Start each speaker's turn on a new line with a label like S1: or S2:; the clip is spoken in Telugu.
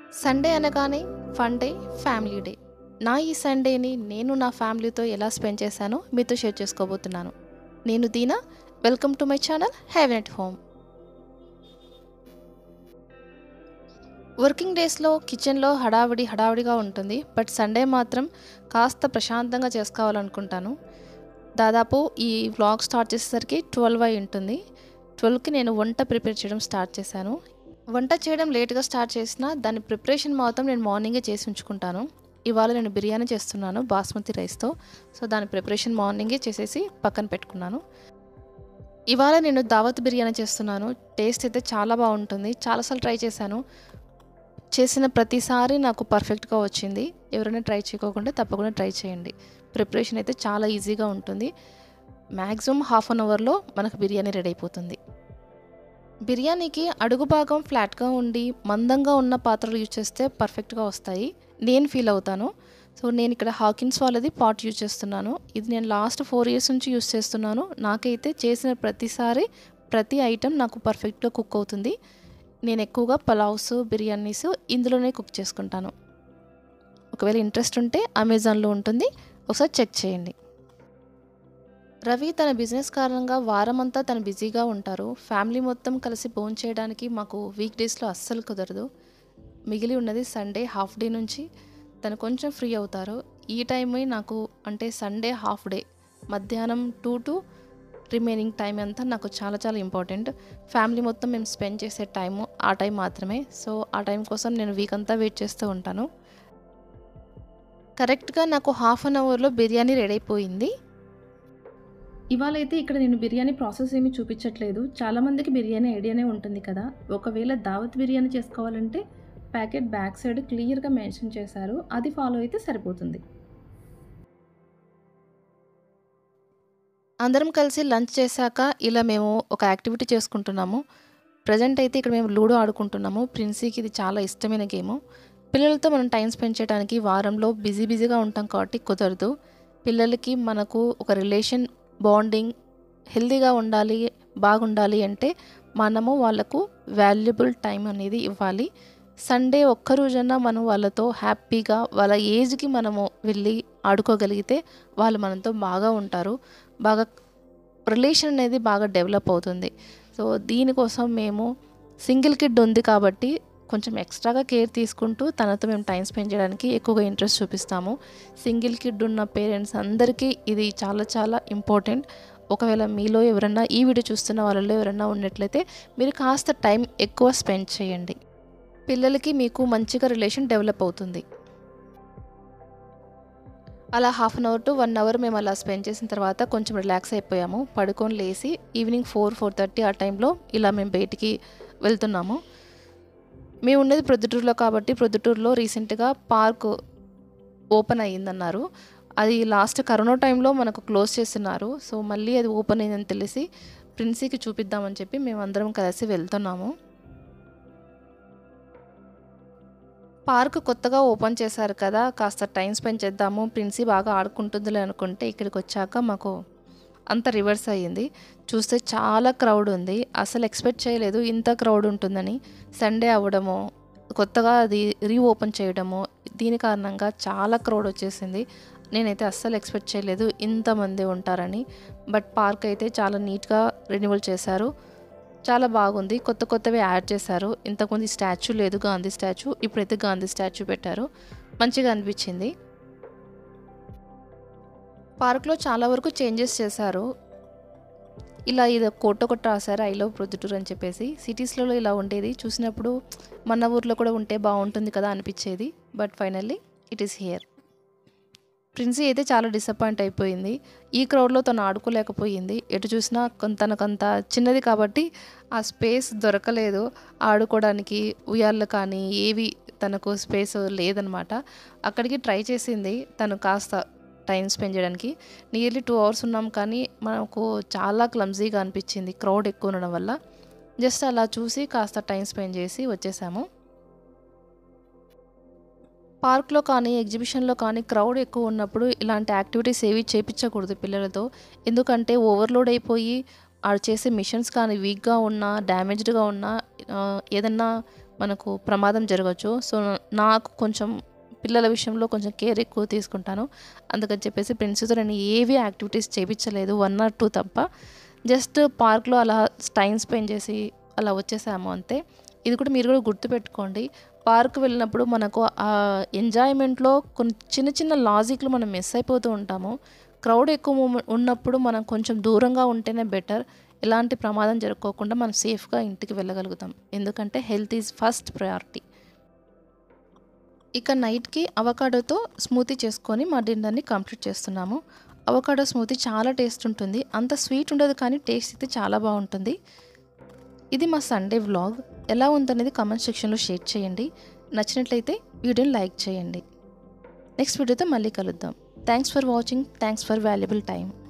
S1: సండే అనగానే ఫన్ డే ఫ్యామిలీ డే నా ఈ సండేని నేను నా ఫ్యామిలీతో ఎలా స్పెండ్ చేశానో మీతో షేర్ చేసుకోబోతున్నాను నేను Deena welcome to my channel heaven at home working డేస్లో కిచెన్లో హడావిడి హడావిడిగా ఉంటుంది బట్ సండే మాత్రం కాస్త ప్రశాంతంగా చేసుకోవాలనుకుంటాను దాదాపు ఈ వ్లాగ్ స్టార్ట్ చేసేసరికి ట్వెల్వ్ అయి ఉంటుంది ట్వెల్వ్కి నేను వంట ప్రిపేర్ చేయడం స్టార్ట్ చేశాను వంట చేయడం లేట్గా స్టార్ట్ చేసినా దాని ప్రిపరేషన్ మాత్రం నేను మార్నింగే చేసి ఉంచుకుంటాను ఇవాళ నేను బిర్యానీ చేస్తున్నాను బాస్మతి రైస్తో సో దాని ప్రిపరేషన్ మార్నింగే చేసేసి పక్కన పెట్టుకున్నాను ఇవాళ నేను దావత్ బిర్యానీ చేస్తున్నాను టేస్ట్ అయితే చాలా బాగుంటుంది చాలాసార్లు ట్రై చేశాను చేసిన ప్రతిసారి నాకు పర్ఫెక్ట్గా వచ్చింది ఎవరైనా ట్రై చేయకోకుండా తప్పకుండా ట్రై చేయండి ప్రిపరేషన్ అయితే చాలా ఈజీగా ఉంటుంది మ్యాక్సిమం హాఫ్ అన్ అవర్లో మనకు బిర్యానీ రెడీ అయిపోతుంది బిర్యానీకి అడుగు భాగం ఫ్లాట్గా ఉండి మందంగా ఉన్న పాత్రలు యూజ్ చేస్తే పర్ఫెక్ట్గా వస్తాయి నేను ఫీల్ అవుతాను సో నేను ఇక్కడ హాకిన్స్ వాళ్ళది పాట్ యూజ్ చేస్తున్నాను ఇది నేను లాస్ట్ ఫోర్ ఇయర్స్ నుంచి యూజ్ చేస్తున్నాను నాకైతే చేసిన ప్రతిసారి ప్రతి ఐటెం నాకు పర్ఫెక్ట్గా కుక్ అవుతుంది నేను ఎక్కువగా పలావ్స్ బిర్యానీస్ ఇందులోనే కుక్ చేసుకుంటాను ఒకవేళ ఇంట్రెస్ట్ ఉంటే అమెజాన్లో ఉంటుంది ఒకసారి చెక్ చేయండి రవి తన బిజినెస్ కారణంగా వారమంతా తను బిజీగా ఉంటారు ఫ్యామిలీ మొత్తం కలిసి భోజనం చేయడానికి మాకు వీక్ డేస్లో అస్సలు కుదరదు మిగిలి ఉన్నది సండే హాఫ్ డే నుంచి తను కొంచెం ఫ్రీ అవుతారు ఈ టైమే నాకు అంటే సండే హాఫ్ డే మధ్యాహ్నం టూ టు రిమైనింగ్ టైం అంతా నాకు చాలా చాలా ఇంపార్టెంట్ ఫ్యామిలీ మొత్తం మేము స్పెండ్ చేసే టైము ఆ టైం మాత్రమే సో ఆ టైం కోసం నేను వీక్ అంతా వెయిట్ చేస్తూ ఉంటాను కరెక్ట్గా నాకు హాఫ్ అన్ అవర్లో బిర్యానీ రెడీ అయిపోయింది ఇవాళ అయితే ఇక్కడ నేను బిర్యానీ ప్రాసెస్ ఏమీ చూపించట్లేదు చాలామందికి బిర్యానీ ఐడియానే ఉంటుంది కదా ఒకవేళ దావత్ బిర్యానీ చేసుకోవాలంటే ప్యాకెట్ బ్యాక్ సైడ్ క్లియర్గా మెన్షన్ చేశారు అది ఫాలో అయితే సరిపోతుంది అందరం కలిసి లంచ్ చేశాక ఇలా మేము ఒక యాక్టివిటీ చేసుకుంటున్నాము ప్రజెంట్ అయితే ఇక్కడ మేము లూడో ఆడుకుంటున్నాము ప్రిన్సీకి ఇది చాలా ఇష్టమైన గేమ్ పిల్లలతో మనం టైం స్పెండ్ చేయడానికి వారంలో బిజీ బిజీగా ఉంటాం కాబట్టి కుదరదు పిల్లలకి మనకు ఒక రిలేషన్ బాండింగ్ హెల్తీగా ఉండాలి బాగుండాలి అంటే మనము వాళ్ళకు వాల్యుబుల్ టైం అనేది ఇవ్వాలి సండే ఒక్క రోజన్నా మనం వాళ్ళతో హ్యాపీగా వాళ్ళ ఏజ్కి మనము వెళ్ళి ఆడుకోగలిగితే వాళ్ళు మనతో బాగా ఉంటారు బాగా రిలేషన్ అనేది బాగా డెవలప్ అవుతుంది సో దీనికోసం మేము సింగిల్ కిడ్ ఉంది కాబట్టి కొంచెం ఎక్స్ట్రాగా కేర్ తీసుకుంటూ తనతో మేము టైం స్పెండ్ చేయడానికి ఎక్కువగా ఇంట్రెస్ట్ చూపిస్తాము సింగిల్ కిడ్ ఉన్న పేరెంట్స్ అందరికీ ఇది చాలా చాలా ఇంపార్టెంట్ ఒకవేళ మీలో ఎవరన్నా ఈ వీడియో చూస్తున్న వాళ్ళలో ఎవరన్నా ఉన్నట్లయితే మీరు కాస్త టైం ఎక్కువ స్పెండ్ చేయండి పిల్లలకి మీకు మంచిగా రిలేషన్ డెవలప్ అవుతుంది అలా half an hour to one hour మేము అలా స్పెండ్ చేసిన తర్వాత కొంచెం రిలాక్స్ అయిపోయాము పడుకొని లేసి ఈవినింగ్ ఫోర్ ఫోర్ థర్టీ ఆ టైంలో ఇలా మేము బయటికి వెళ్తున్నాము మేము ఉన్నది ప్రొద్దుటూరులో కాబట్టి ప్రొద్దుటూరులో రీసెంట్గా పార్క్ ఓపెన్ అయ్యిందన్నారు అది లాస్ట్ కరోనా టైంలో మనకు క్లోజ్ చేస్తున్నారు సో మళ్ళీ అది ఓపెన్ అయిందని తెలిసి ప్రిన్సీకి చూపిద్దామని చెప్పి మేము అందరం కలిసి వెళ్తున్నాము పార్క్ కొత్తగా ఓపెన్ చేశారు కదా కాస్త టైం స్పెండ్ చేద్దాము ప్రిన్సీ బాగా ఆడుకుంటుందిలే అనుకుంటే ఇక్కడికి వచ్చాక మాకు అంత రివర్స్ అయ్యింది చూస్తే చాలా క్రౌడ్ ఉంది అసలు ఎక్స్పెక్ట్ చేయలేదు ఇంత క్రౌడ్ ఉంటుందని సండే అవ్వడము కొత్తగా అది రీఓపెన్ చేయడము దీని కారణంగా చాలా క్రౌడ్ వచ్చేసింది నేనైతే అస్సలు ఎక్స్పెక్ట్ చేయలేదు ఇంతమంది ఉంటారని బట్ పార్క్ అయితే చాలా నీట్గా రెన్యువల్ చేశారు చాలా బాగుంది కొత్త కొత్తవి యాడ్ చేశారు ఇంతకుముందు స్టాచ్యూ లేదు గాంధీ స్టాచ్యూ ఇప్పుడైతే గాంధీ స్టాచ్యూ పెట్టారు మంచిగా అనిపించింది పార్క్లో చాలా వరకు చేంజెస్ చేశారు ఇలా ఇది కోట ఒకటి రాశారు ఐ లవ్ ప్రొద్దుటూరు అని చెప్పేసి సిటీస్లలో ఇలా ఉండేది చూసినప్పుడు మన ఊర్లో కూడా ఉంటే బాగుంటుంది కదా అనిపించేది but finally it is here Princy అయితే చాలా డిసప్పాయింట్ అయిపోయింది ఈ క్రౌడ్లో తను ఆడుకోలేకపోయింది ఎటు చూసినా కొం- తనకంత చిన్నది కాబట్టి ఆ స్పేస్ దొరకలేదు ఆడుకోవడానికి ఉయ్యాళ్ళు కానీ ఏవి తనకు స్పేస్ లేదనమాట అక్కడికి ట్రై చేసింది తను కాస్త టైం స్పెండ్ చేయడానికి నియర్లీ టూ అవర్స్ ఉన్నాం కానీ మనకు చాలా క్లమ్జీగా అనిపించింది క్రౌడ్ ఎక్కువ ఉండడం వల్ల జస్ట్ అలా చూసి కాస్త టైం స్పెండ్ చేసి వచ్చేసాము పార్క్లో కానీ ఎగ్జిబిషన్లో కానీ క్రౌడ్ ఎక్కువ ఉన్నప్పుడు ఇలాంటి యాక్టివిటీస్ ఏవి చేపించకూడదు పిల్లలతో ఎందుకంటే ఓవర్లోడ్ అయిపోయి ఆడు చేసే మిషన్స్ కానీ వీక్గా ఉన్నా డ్యామేజ్డ్గా ఉన్నా ఆ, ఏదన్నా మనకు ప్రమాదం జరగచ్చు సో నాకు కొంచెం పిల్లల విషయంలో కొంచెం కేర్ ఎక్కువ తీసుకుంటాను అందుకని చెప్పేసి ఫ్రెండ్స్తో నేను ఏవి యాక్టివిటీస్ చేయించలేదు వన్ ఆర్ టూ తప్ప జస్ట్ పార్క్లో అలా టైం స్పెండ్ చేసి అలా వచ్చేసాము అంతే ఇది కూడా మీరు కూడా గుర్తుపెట్టుకోండి పార్క్ వెళ్ళినప్పుడు మనకు ఆ ఎంజాయ్మెంట్లో కొన్ని చిన్న చిన్న లాజిక్లు మనం మిస్ అయిపోతూ ఉంటాము క్రౌడ్ ఎక్కువ మూమెంట్ ఉన్నప్పుడు మనం కొంచెం దూరంగా ఉంటేనే బెటర్ ఎలాంటి ప్రమాదం జరగకోకుండా మనం సేఫ్గా ఇంటికి వెళ్ళగలుగుతాం ఎందుకంటే హెల్త్ ఈజ్ ఫస్ట్ ప్రయారిటీ ఇక నైట్కి అవకాడోతో స్మూతీ చేసుకొని మా డిన్నర్ని కంప్లీట్ చేస్తున్నాము అవకాడో స్మూతీ చాలా టేస్ట్ ఉంటుంది అంత స్వీట్ ఉండదు కానీ టేస్ట్ అయితే చాలా బాగుంటుంది ఇది మా సండే వ్లాగ్ ఎలా ఉందనేది కామెంట్ సెక్షన్లో షేర్ చేయండి నచ్చినట్లయితే వీడియోని లైక్ చేయండి నెక్స్ట్ వీడియోతో మళ్ళీ కలుద్దాం thanks for watching thanks for valuable time